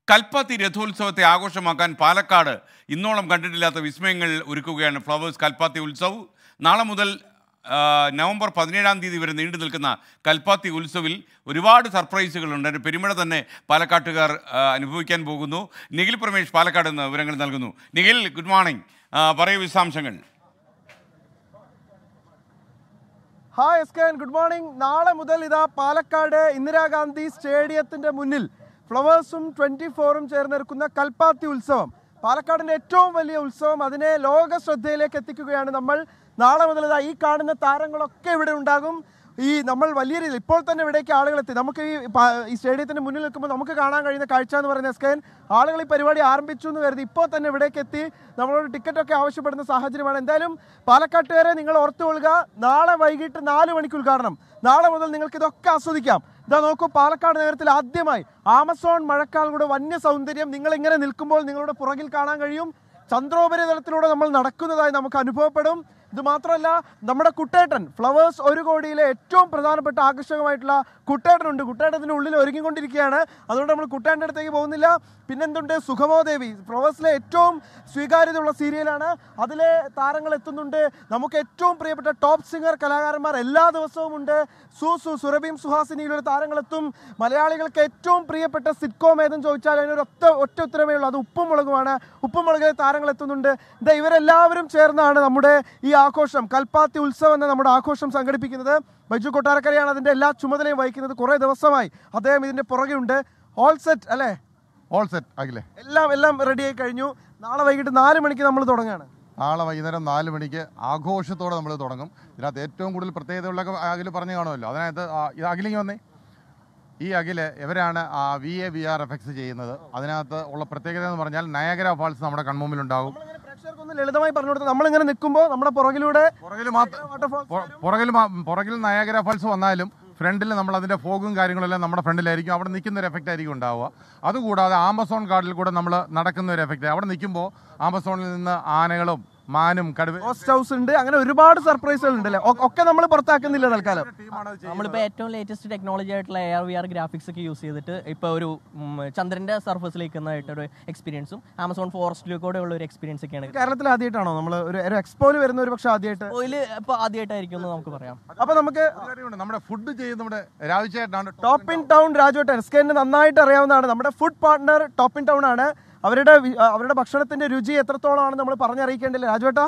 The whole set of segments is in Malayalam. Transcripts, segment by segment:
കൽപ്പാത്തി രഥോത്സവത്തെ ആഘോഷമാക്കാൻ പാലക്കാട് ഇന്നോളം കണ്ടിട്ടില്ലാത്ത വിസ്മയങ്ങൾ ഒരുക്കുകയാണ് ഫ്ലവേഴ്സ് കൽപ്പാത്തി ഉത്സവ് നാളെ മുതൽ ആ, നവംബർ പതിനേഴാം തീയതി വരെ നീണ്ടു നിൽക്കുന്ന കൽപ്പാത്തി ഉത്സവിൽ ഒരുപാട് സർപ്രൈസുകളുണ്ട് അതിൻ്റെ പെരുമഴ തന്നെ പാലക്കാട്ടുകാർ ആ, അനുഭവിക്കാൻ പോകുന്നു നിഖിൽ പ്രമേഷ് പാലക്കാട് നിന്ന് വിവരങ്ങൾ നൽകുന്നു നിഖിൽ ഗുഡ് മോർണിംഗ് ആ, പറയൂ വിശദാംശങ്ങൾ hi S K good morning നാളെ മുതൽ ഇതാ പാലക്കാട് ഇന്ദിരാഗാന്ധി സ്റ്റേഡിയത്തിന്റെ മുന്നിൽ ഫ്ലവേഴ്സും ട്വന്റി ഫോറും ചേർന്നെടുക്കുന്ന കൽപ്പാത്തി ഉത്സവം പാലക്കാടിന്റെ ഏറ്റവും വലിയ ഉത്സവം അതിനെ ലോക ശ്രദ്ധയിലേക്ക് എത്തിക്കുകയാണ് നമ്മൾ നാളെ മുതൽ ഇതാ ഈ കാണുന്ന താരങ്ങളൊക്കെ ഇവിടെ ഉണ്ടാകും ഈ നമ്മൾ വലിയ രീതിയിൽ ഇപ്പോൾ തന്നെ ഇവിടേക്ക് ആളുകൾ എത്തി നമുക്ക് ഈ പ- ഈ സ്റ്റേഡിയത്തിന്റെ മുന്നിൽ നിൽക്കുമ്പോൾ നമുക്ക് കാണാൻ കഴിയുന്ന കാഴ്ച എന്ന് പറയുന്നത് എസ് കെ ആളുകൾ ഈ പരിപാടി ആരംഭിച്ചു എന്ന് കരുതി ഇപ്പോൾ തന്നെ ഇവിടേക്ക് എത്തി നമ്മളോട് ടിക്കറ്റ് ഒക്കെ ആവശ്യപ്പെടുന്ന സാഹചര്യമാണ് എന്തായാലും പാലക്കാട്ടുകാരെ നിങ്ങൾ ഓർത്തുകൊള്ളുക നാളെ വൈകിട്ട് നാല് മണിക്ക് ഉദ്ഘാടനം നാളെ മുതൽ നിങ്ങൾക്ക് ഇതൊക്കെ ആസ്വദിക്കാം ഇതാ നോക്കൂ പാലക്കാട് നഗരത്തിൽ ആദ്യമായി ആമസോൺ മഴക്കാളുടെ വന്യ സൗന്ദര്യം നിങ്ങൾ ഇങ്ങനെ നിൽക്കുമ്പോൾ നിങ്ങളുടെ പുറകിൽ കാണാൻ കഴിയും ചന്ദ്രോപരിതലത്തിലൂടെ നമ്മൾ നടക്കുന്നതായി നമുക്ക് അനുഭവപ്പെടും ഇത് മാത്രമല്ല നമ്മുടെ കുട്ടേട്ടൻ ഫ്ലവേഴ്സ് ഒരു കോടിയിലെ ഏറ്റവും പ്രധാനപ്പെട്ട ആകർഷകമായിട്ടുള്ള കുട്ടേട്ടനുണ്ട് കുട്ടേട്ടത്തിന് ഉള്ളിൽ ഒരുങ്ങിക്കൊണ്ടിരിക്കുകയാണ് അതുകൊണ്ട് നമ്മൾ കുട്ടേട്ടൻ്റെ അടുത്തേക്ക് പോകുന്നില്ല പിന്നെന്തുണ്ട് സുഖമോ ദേവി ഫ്ലവേഴ്സിലെ ഏറ്റവും സ്വീകാര്യതയുള്ള സീരിയലാണ് അതിലെ താരങ്ങൾ എത്തുന്നുണ്ട് നമുക്ക് ഏറ്റവും പ്രിയപ്പെട്ട ടോപ്പ് സിംഗർ കലാകാരന്മാർ എല്ലാ ദിവസവും ഉണ്ട് സു സു സുരഭിയും സുഹാസിനിയിലൂടെ താരങ്ങളെത്തും മലയാളികൾക്ക് ഏറ്റവും പ്രിയപ്പെട്ട സിറ്റ്കോം ഏതെന്ന് ചോദിച്ചാൽ അതിനൊരു ഒറ്റ ഒറ്റ ഉത്തരമേ ഉള്ളൂ അത് ഉപ്പും മുളകുമാണ് ഉപ്പും മുളകിലെ താരങ്ങൾ എത്തുന്നുണ്ട് ഇതാ ഇവരെല്ലാവരും ചേർന്നാണ് നമ്മുടെ ഈ ആഘോഷം കൽപ്പാത്തി ഉത്സവം എന്ന നമ്മുടെ ആഘോഷം സംഘടിപ്പിക്കുന്നത് ബൈജു കൊട്ടാരക്കരയാണ് അതിൻ്റെ എല്ലാ ചുമതലയും വഹിക്കുന്നത് കുറേ ദിവസമായി അദ്ദേഹം ഇതിൻ്റെ പുറകെയുണ്ട് ഓൾ സെറ്റ് അല്ലേ ഓൾ സെറ്റ് അഖിലേ എല്ലാം എല്ലാം റെഡിയായി കഴിഞ്ഞു നാളെ വൈകിട്ട് നാല് മണിക്ക് നമ്മൾ തുടങ്ങുകയാണ് നാളെ വൈകുന്നേരം നാല് മണിക്ക് ആഘോഷത്തോടെ നമ്മൾ തുടങ്ങും ഇതിനകത്ത് ഏറ്റവും കൂടുതൽ പ്രത്യേകതയുള്ള അഖിൽ പറഞ്ഞു കാണുമല്ലോ അതിനകത്ത് ആ, ഇത് അഖിലിങ്ങ് വന്നേ ഈ അഖില് ഇവരാണ് V A V R effects ചെയ്യുന്നത് അതിനകത്ത് ഉള്ള പ്രത്യേകത എന്ന് പറഞ്ഞാൽ നയഗര ഫാൾസ് നമ്മുടെ കൺമുമ്പിലുണ്ടാകും നമ്മളിങ്ങനെ പ്രേക്ഷകർക്കൊന്ന് ലളിതമായി പറഞ്ഞു കൊടുത്താൽ നമ്മളിങ്ങനെ നിൽക്കുമ്പോൾ നമ്മുടെ പുറകിലൂടെ പുറകിൽ മാത്രം വാട്ടർഫോൾസ് പുറകിൽ മാ- പുറകിൽ നയഗര ഫാൾസ് വന്നാലും ഫ്രണ്ടിൽ നമ്മൾ അതിൻ്റെ ഫോഗും കാര്യങ്ങളെല്ലാം നമ്മുടെ ഫ്രണ്ടിലായിരിക്കും അവിടെ നിൽക്കുന്ന ഒരു എഫക്റ്റ് ആയിരിക്കും ഉണ്ടാവുക അതുകൂടാതെ ആമസോൺ കാർഡിൽ കൂടെ നമ്മൾ നടക്കുന്ന ഒരു എഫക്റ്റ് അവിടെ നിൽക്കുമ്പോൾ ആമസോണിൽ നിന്ന് ആനകളും മാനും കടുവ റോസ്റ്റ് ഹൗസ് ഉണ്ട് അങ്ങനെ ഒരുപാട് സർപ്രൈസുകൾ ഉണ്ട് അല്ലേ ഒ- ഒക്കെ നമ്മൾ പുറത്താക്കുന്നില്ല തൽക്കാലം ടീമാണ് അത് നമ്മളിപ്പോൾ ഏറ്റവും ലേറ്റസ്റ്റ് ടെക്നോളജി ആയിട്ടുള്ള A R V R graphics ഒക്കെ യൂസ് ചെയ്തിട്ട് ഇപ്പോൾ ഒരു ഉം, ചന്ദ്രന്റെ സർഫസിലേക്ക് ഒരു എക്സ്പീരിയൻസും ആമസോൺ ഫോറസ്റ്റിലേക്കൂടെ ഉള്ള ഒരു എക്സ്പീരിയൻസ് ഒക്കെയാണ് കേരളത്തിൽ ആദ്യമായിട്ടാണോ നമ്മൾ ഒരു ഒരു എക്സ്പോയിൽ വരുന്ന ഒരു പക്ഷേ ആദ്യമായിട്ട് ഓയിൽ ഇപ്പോൾ ആദ്യമായിട്ടായിരിക്കും എന്ന് നമുക്ക് പറയാം അപ്പൊ നമുക്ക് ഒരു കാര്യമുണ്ട്. നമ്മുടെ ഫുഡ് ചെയ്യുന്ന നമ്മുടെ രാജുചേട്ടനാണ് ടോപ്പ് ഇൻ ടൗൺ രാജുവേട്ടൻ എസ്കേന് നന്നായിട്ട് അറിയാവുന്നതാണ് നമ്മുടെ food partner top in town ആണ് അവരുടെ വി- ആ, അവരുടെ ഭക്ഷണത്തിന്റെ രുചി എത്രത്തോളമാണ് നമ്മൾ പറഞ്ഞറിയിക്കേണ്ടില്ല രാജുവേട്ടാ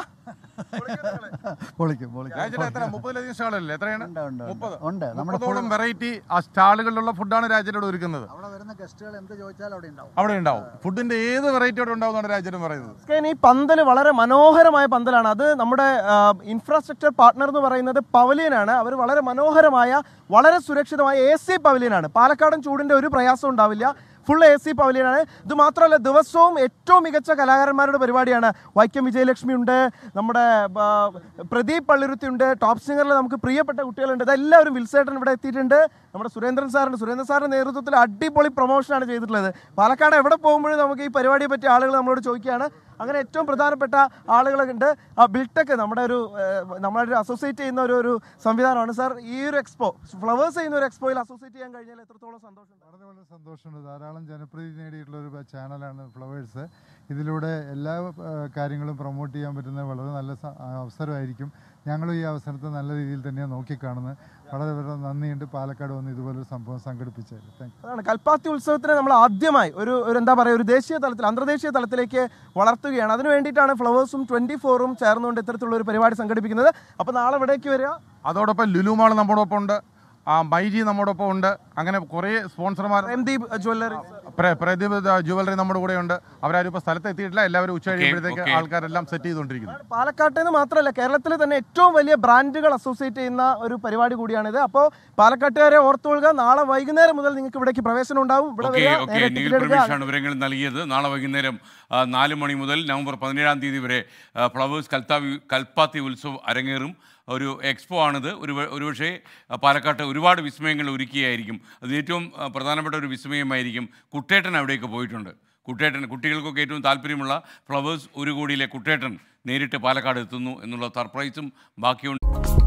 പൊളിക്കും പൊളിക്കും രാജുചേട്ടൻ എത്ര മുപ്പതിലധികം സ്റ്റാളല്ലേ എത്രയാണ് ഉണ്ട്, ഉണ്ട്, ഉണ്ട്. മുപ്പത് ഉണ്ട് നമ്മുടെ മുപ്പതോളം വെറൈറ്റി ആ സ്റ്റാളുകളിലുള്ള ഫുഡാണ് രാജുചേട്ടൻ ഒരുക്കുന്നത് അവിടെ വരുന്ന ഗസ്റ്റുകൾ എന്ത് ചോദിച്ചാലും അവിടെ ഉണ്ടാവും അവിടെ ഉണ്ടാവും ഫുഡിന്റെ ഏത് വെറൈറ്റി അവിടെ ഉണ്ടാവുന്നതാണ് രാജുചേട്ടൻ പറയുന്നത് എസ്കേൻ ഈ പന്തൽ വളരെ മനോഹരമായ പന്തലാണ് അത് നമ്മുടെ ഇൻഫ്രാസ്ട്രക്ചർ പാർട്ട്ണർ എന്ന് പറയുന്നത് പവലിയനാണ് അവർ വളരെ മനോഹരമായ വളരെ സുരക്ഷിതമായ എ സി പവലിയനാണ് പാലക്കാടൻ ചൂടിന്റെ ഒരു പ്രയാസം ഉണ്ടാവില്ല ഫുൾ എ സി പവലിയനാണ് ഇത് മാത്രമല്ല ദിവസവും ഏറ്റവും മികച്ച കലാകാരന്മാരുടെ പരിപാടിയാണ് വൈക്കം വിജയലക്ഷ്മി ഉണ്ട് നമ്മുടെ ആ, പ്രദീപ് പള്ളിരുത്തി ഉണ്ട് ടോപ്പ് സിംഗറിൽ നമുക്ക് പ്രിയപ്പെട്ട കുട്ടികളുണ്ട് ഇതെല്ലാവരും വിൽസേട്ടൻ ഇവിടെ എത്തിയിട്ടുണ്ട് നമ്മുടെ സുരേന്ദ്രൻ സാറുണ്ട് സുരേന്ദ്രൻ സാറിന്റെ നേതൃത്വത്തിൽ അടിപൊളി പ്രൊമോഷനാണ് ചെയ്തിട്ടുള്ളത് പാലക്കാട് എവിടെ പോകുമ്പോഴും നമുക്ക് ഈ പരിപാടിയെ പറ്റി ആളുകൾ നമ്മളോട് ചോദിക്കുകയാണ് അങ്ങനെ ഏറ്റവും പ്രധാനപ്പെട്ട ആളുകളൊക്കെ ഉണ്ട് ആ ബിൽടെക് നമ്മുടെ ഒരു ഏഹ്, നമ്മുടെ ഒരു അസോസിയേറ്റ് ചെയ്യുന്ന ഒരു ഒരു സംവിധാനമാണ് സാർ ഈ ഒരു എക്സ്പോ ഫ്ലവേഴ്സ് ചെയ്യുന്ന ഒരു എക്സ്പോയിൽ അസോസിയേറ്റ് ചെയ്യാൻ കഴിഞ്ഞാൽ എത്രത്തോളം സന്തോഷമുണ്ട് വളരെ വളരെ സന്തോഷമുണ്ട് ധാരാളം ജനപ്രീതി നേടിയിട്ടുള്ള ഒരു ബ- ചാനലാണ് ഫ്ലവേഴ്സ് ഇതിലൂടെ എല്ലാ ആ, കാര്യങ്ങളും പ്രൊമോട്ട് ചെയ്യാൻ പറ്റുന്ന വളരെ നല്ല സ- ആ, അവസരമായിരിക്കും ഞങ്ങളും ഈ അവസരത്തെ നല്ല രീതിയിൽ തന്നെയാണ് നോക്കിക്കാണുന്നത് വളരെ വളരെ നന്ദിയുണ്ട് പാലക്കാട് വന്ന് ഇതുപോലൊരു സംഭവം സംഘടിപ്പിച്ചത് താങ്ക് അതാണ് കൽപ്പാത്തി ഉത്സവത്തിനെ നമ്മൾ ആദ്യമായി ഒരു ഒരു എന്താ പറയുക ഒരു ദേശീയ തലത്തിൽ അന്തർദേശീയ തലത്തിലേക്ക് വളർത്തുകയാണ് അതിന് വേണ്ടിയിട്ടാണ് ഫ്ലവേഴ്സും ട്വന്റി ഫോറും ചേർന്നുകൊണ്ട് ഇത്തരത്തിലുള്ള ഒരു പരിപാടി സംഘടിപ്പിക്കുന്നത് അപ്പോൾ നാളെ ഇവിടേക്ക് വരിക അതോടൊപ്പം ലുലുമാൾ നമ്മോടൊപ്പം ഉണ്ട് ആ മൈജി നമ്മോടൊപ്പം ഉണ്ട് അങ്ങനെ കുറേ സ്പോൺസർമാർ പ്രേംദീപ് ജ്വല്ലറി പ്ര- പ്രദീപ് ജുവലറി നമ്മുടെ കൂടെ ഉണ്ട് അവരാരും ഇപ്പോൾ സ്ഥലത്ത് എത്തിയിട്ടില്ല എല്ലാവരും ഉച്ച കഴിയുമ്പോഴത്തേക്ക് okay. ആൾക്കാരെല്ലാം സെറ്റ് ചെയ്തുകൊണ്ടിരിക്കുന്നു പാലക്കാട്ട് നിന്ന് മാത്രമല്ല കേരളത്തിൽ തന്നെ ഏറ്റവും വലിയ ബ്രാൻഡുകൾ അസോസിയേറ്റ് ചെയ്യുന്ന ഒരു പരിപാടി കൂടിയാണിത് അപ്പോൾ പാലക്കാട്ടുകാരെ ഓർത്തുകൊള്ളുക നാളെ വൈകുന്നേരം മുതൽ നിങ്ങൾക്ക് ഇവിടേക്ക് പ്രവേശനം ഉണ്ടാവും ഇവിടെ ഓക്കെ വരിക ഓക്കെ നേരെ നിഖിൽ ടിക്കറ്റ് എടുക്കുക പ്രമേഷാണ് വിവരങ്ങൾ നൽകിയത് നാളെ വൈകുന്നേരം ആ, നാല് മണി മുതൽ നവംബർ പതിനേഴാം തീയതി വരെ ആ, ഫ്ലവേഴ്സ് കൽത്താവി കൽപ്പാത്തി ഉത്സവ് അരങ്ങേറും ഒരു എക്സ്പോ ആണിത് ഒരു ഒരുപക്ഷേ ആ, പാലക്കാട്ട് ഒരുപാട് വിസ്മയങ്ങൾ ഒരുക്കിയായിരിക്കും അത് ഏറ്റവും ആ, പ്രധാനപ്പെട്ട ഒരു വിസ്മയമായിരിക്കും കുട്ടേട്ടൻ അവിടേക്ക് പോയിട്ടുണ്ട് കുട്ടേട്ടൻ കുട്ടികൾക്കൊക്കെ ഏറ്റവും താല്പര്യമുള്ള ഫ്ലവേഴ്സ് ഒരു കോടിയിലെ കുട്ടേട്ടൻ നേരിട്ട് പാലക്കാട് എത്തുന്നു എന്നുള്ള സർപ്രൈസും ബാക്കിയുണ്ട്